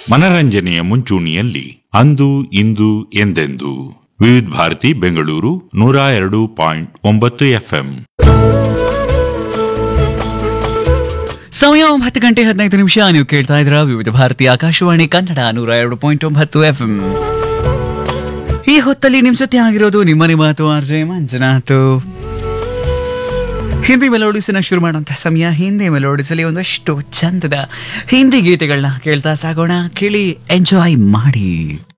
ಮನರಂಜನೆಯ ಮುಂಚೂಣಿಯಲ್ಲಿ ಅಂದು ಇಂದು ಎಂದೆಂದು ವಿವಿಧ ಭಾರತಿ ಬೆಂಗಳೂರು ನೂರ ಎರಡು ಪಾಯಿಂಟ್ ಒಂಬತ್ತು ಎಫ್ಎಂ ಸಮಯ ಒಂಬತ್ತು ಗಂಟೆ ಹದಿನೈದು ನಿಮಿಷ ನೀವು ಕೇಳ್ತಾ ಇದ್ರ ವಿವಿಧ ಭಾರತಿ ಆಕಾಶವಾಣಿ ಕನ್ನಡ ನೂರ ಎರಡು ಪಾಯಿಂಟ್ ಒಂಬತ್ತು ಎಫ್ ಈ ಹೊತ್ತಲ್ಲಿ ನಿಮ್ ಜೊತೆ ಆಗಿರೋದು ನಿಮ್ಮನೆ ಮಾತು ಆರ್ ಜೆ ಮಂಜುನಾಥ್ ಹಿಂದಿ ಮೆಲೋಡಿಸನ್ನ ಶುರು ಮಾಡುವಂತ ಸಮಯ ಹಿಂದಿ ಮೆಲೋಡಿಸಲಿ ಒಂದಷ್ಟು ಚಂದದ ಹಿಂದಿ ಗೀತೆಗಳನ್ನ ಕೇಳ್ತಾ ಸಾಗೋಣ ಕೇಳಿ ಎಂಜಾಯ್ ಮಾಡಿ